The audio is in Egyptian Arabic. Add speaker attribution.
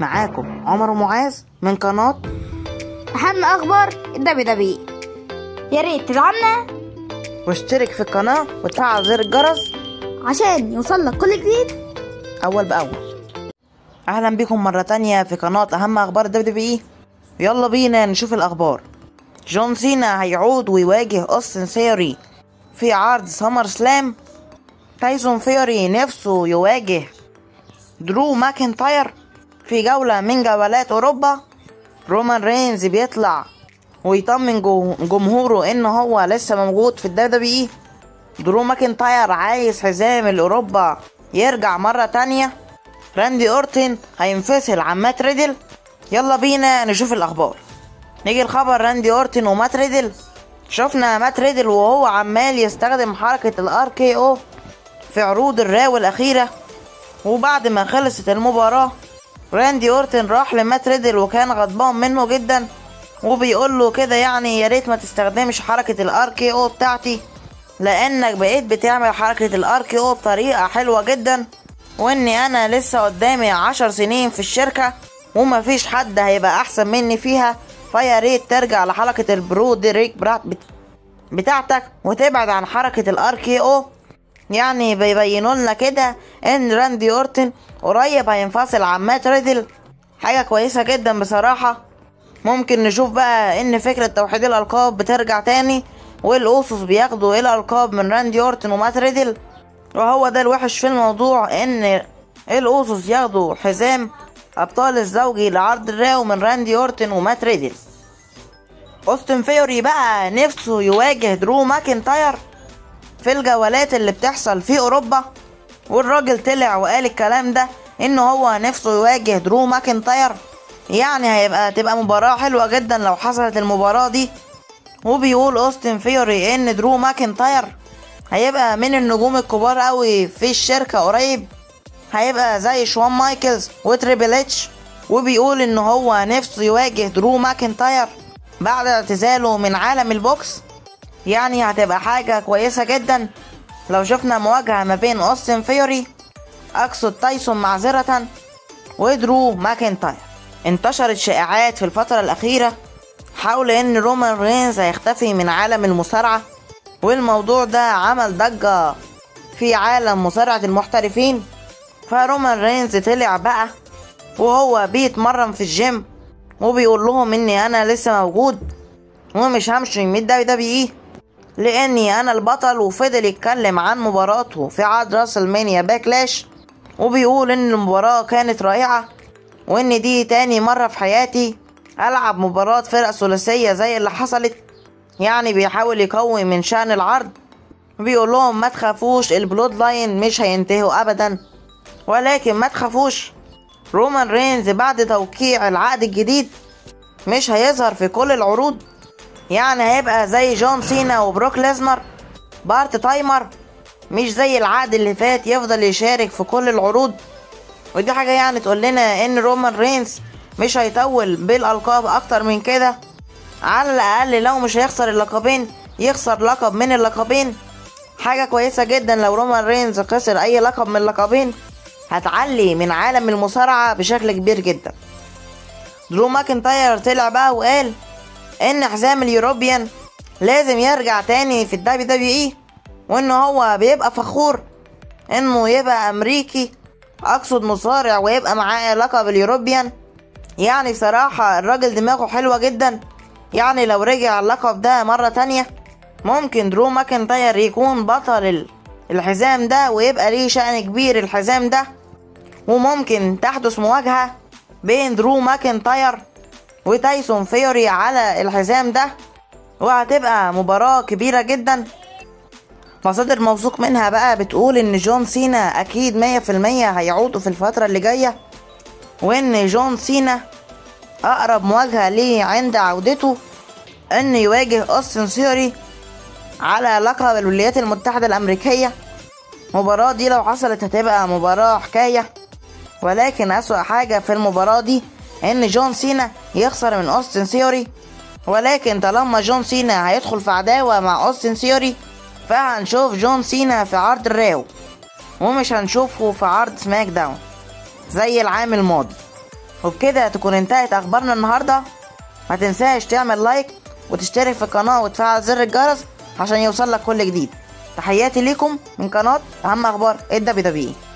Speaker 1: معاكم عمر ومعاذ من قناة
Speaker 2: أهم أخبار الدبليو دبليو يا ريت تدعمنا
Speaker 1: واشترك في القناة وتفعل زر الجرس
Speaker 2: عشان يوصلك كل جديد
Speaker 1: أول بأول أهلا بكم مرة تانية في قناة أهم أخبار الدبليو دبليو يلا بينا نشوف الأخبار جون سينا هيعود ويواجه أوستن ثيوري في عرض سمر سلام تايسون فيوري نفسه يواجه درو ماكنتاير في جولة من جولات أوروبا رومان رينز بيطلع ويطمن جو- جمهوره إن هو لسه موجود في الدبليو دبليو درو ماكنتاير عايز حزام الأوروبا يرجع مرة تانية راندي أورتن هينفصل عن مات ريدل يلا بينا نشوف الأخبار نيجي الخبر راندي أورتن ومات ريدل شفنا مات ريدل وهو عمال يستخدم حركة الار كي او في عروض الراو الأخيرة وبعد ما خلصت المباراة راندي أورتن راح لمات ريدل وكان غضبان منه جدا وبيقول له كده يعني يا ريت ما تستخدمش حركة الار كي او بتاعتي لانك بقيت بتعمل حركة الار كي او بطريقة حلوة جدا واني انا لسه قدامي عشر سنين في الشركة ومفيش حد هيبقى احسن مني فيها فيا ريت ترجع لحركة البرو ديريك برات بت... بتاعتك وتبعد عن حركة الار كي او يعني بيبينوا لنا كده ان راندي اورتن قريب هينفصل عن مات ريدل حاجة كويسة جدا بصراحة ممكن نشوف بقى ان فكرة توحيد الالقاب بترجع تاني والاوسوس بياخدوا الالقاب من راندي اورتن ومات ريدل وهو ده الوحش في الموضوع ان الاوسوس ياخدوا حزام ابطال الزوجي لعرض الراو من راندي اورتن ومات ريدل اوستن فيوري بقى نفسه يواجه درو ماكنتاير في الجولات اللي بتحصل في اوروبا والراجل طلع وقال الكلام ده ان هو نفسه يواجه درو ماكنتاير يعني هيبقى تبقى مباراة حلوة جدا لو حصلت المباراة دي وبيقول اوستن فيوري ان درو ماكنتاير هيبقى من النجوم الكبار قوي في الشركة قريب هيبقى زي شوان مايكلز وتريبل اتش وبيقول ان هو نفسه يواجه درو ماكنتاير بعد اعتزاله من عالم البوكس يعني هتبقى حاجة كويسة جدا لو شفنا مواجهة ما بين اوستن فيوري اقصد تايسون معذرة ودرو ماكنتاير انتشرت شائعات في الفترة الأخيرة حول إن رومان رينز هيختفي من عالم المصارعة والموضوع ده عمل ضجة في عالم مصارعة المحترفين فرومان رينز طلع بقى وهو بيتمرن في الجيم وبيقول لهم إني أنا لسه موجود ومش همشي من الدبليو دبليو لاني انا البطل وفضل يتكلم عن مباراته في عرض راس المانيا باكلاش وبيقول ان المباراة كانت رائعة وان دي تاني مرة في حياتي العب مباراة فرق ثلاثية زي اللي حصلت يعني بيحاول يقوي من شأن العرض بيقول لهم ما تخافوش البلود لاين مش هينتهوا ابدا ولكن ما تخافوش رومان رينز بعد توقيع العقد الجديد مش هيظهر في كل العروض يعني هيبقى زي جون سينا وبروك ليزنر بارت تايمر مش زي العقد اللي فات يفضل يشارك في كل العروض ودي حاجة يعني تقول لنا ان رومان رينز مش هيطول بالالقاب اكتر من كده على الاقل لو مش هيخسر اللقبين يخسر لقب من اللقبين حاجة كويسة جدا لو رومان رينز خسر اي لقب من اللقبين هتعلي من عالم المصارعة بشكل كبير جدا درو ماكنتاير طلع بقى وقال ان حزام اليوروبيان لازم يرجع تاني في الدبليو دبليو اي وان هو بيبقى فخور انه يبقى امريكي اقصد مصارع ويبقى معاه لقب اليوروبيان يعني بصراحة الراجل دماغه حلوة جدا يعني لو رجع اللقب ده مرة تانية ممكن درو ماكنتاير يكون بطل ال- الحزام ده ويبقى ليه شأن كبير الحزام ده وممكن تحدث مواجهة بين درو ماكنتاير وتايسون فيوري على الحزام ده وهتبقى مباراة كبيرة جدا مصادر موثوق منها بقى بتقول ان جون سينا اكيد مية في المية هيعودوا في الفترة اللي جاية وان جون سينا اقرب مواجهة ليه عند عودته ان يواجه اوستن ثيوري على لقب الولايات المتحدة الامريكية المباراة دي لو حصلت هتبقى مباراة حكاية ولكن أسوأ حاجة في المباراة دي إن جون سينا يخسر من أوستن ثيوري ولكن طالما جون سينا هيدخل في عداوة مع أوستن ثيوري فهنشوف جون سينا في عرض الراو ومش هنشوفه في عرض سماك داون زي العام الماضي وبكده تكون انتهت اخبارنا النهارده ما تنساش تعمل لايك وتشترك في القناه وتفعل زر الجرس عشان يوصل لك كل جديد تحياتي ليكم من قناه اهم اخبار الدبليو دبليو